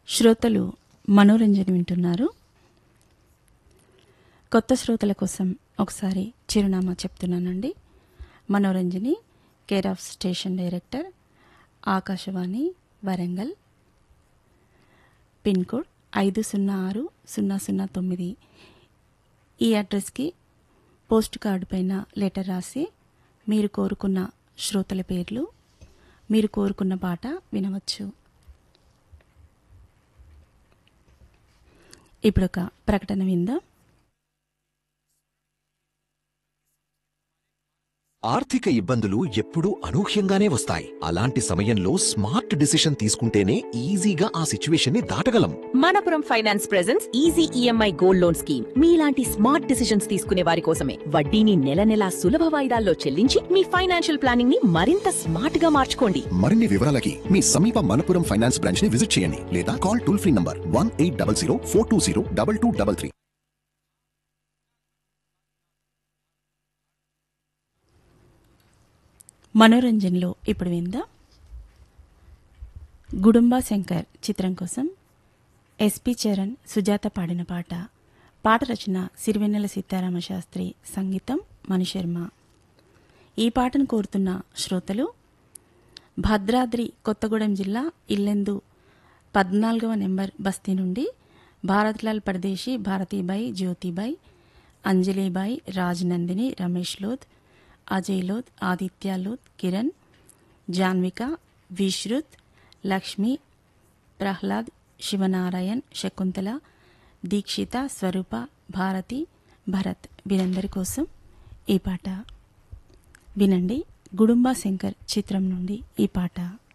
శ్రోతలు మనోరంజన వింటున్నారు కొత్త శ్రోతల కోసం ఒకసారి చిరునామా చెప్తున్నానండి Manoranjani care of station director Akashvani Warangal pin code ఐదు సున్నా ఆరు సున్నా సున్నా తొమ్మిది ఈ అడ్రస్కి పోస్ట్ కార్డు పైన లెటర్ రాసి మీరు కోరుకున్న శ్రోతల పేర్లు మీరు కోరుకున్న పాట వినవచ్చు ఇప్పుడు ఒక ప్రకటన విందాం ఆర్థిక ఇబ్బందులు ఎప్పుడూ అనూహ్యంగానే వస్తాయి అలాంటి సమయంలో స్మార్ట్ డిసిషన్ తీసుకుంటేనే ఈజీగా ఆ సిచ్యువేషన్ ని దాటగలం Manappuram finance presence easy EMI gold loan scheme మీలాంటి స్మార్ట్ డిసిషన్స్ తీసుకునే వారి కోసమే వడ్డీని నెల నెలా సులభ వాయిదాల్లో చెల్లించి మీ ఫైనాన్షియల్ ప్లానింగ్ ని మరింత స్మార్ట్ గా మార్చుకోండి మరిన్ని వివరాలకి మీ సమీప మనపురం ఫైనాన్స్ బ్రాంచ్ ని విజిట్ చేయండి లేదా call toll free number one eight double zero four two zero double two double three మనోరంజన్లో ఇప్పుడు విందాం గుడుంబా శంకర్ చిత్రం కోసం ఎస్పి చరణ్ సుజాత పాడిన పాట పాట రచన సిరివెన్నెల సీతారామ శాస్త్రి సంగీతం మణిశర్మ ఈ పాటను కోరుతున్న శ్రోతలు భద్రాద్రి కొత్తగూడెం జిల్లా ఇల్లెందు పద్నాలుగవ నెంబర్ బస్తీ నుండి భారత్లాల్ పరదేశీ భారతీబాయి జ్యోతిబాయి అంజలిబాయి రాజనందిని రమేష్ లోద్ అజయ్ లోద్ ఆదిత్య లోద్ కిరణ్ జాన్విక విశ్రుత్ లక్ష్మి ప్రహ్లాద్ శివనారాయణ్ శకుంతల దీక్షిత స్వరూప భారతి భరత్ వీరందరి కోసం ఈ పాట వినండి గుడుంబా శంకర్ చిత్రం నుండి ఈ పాట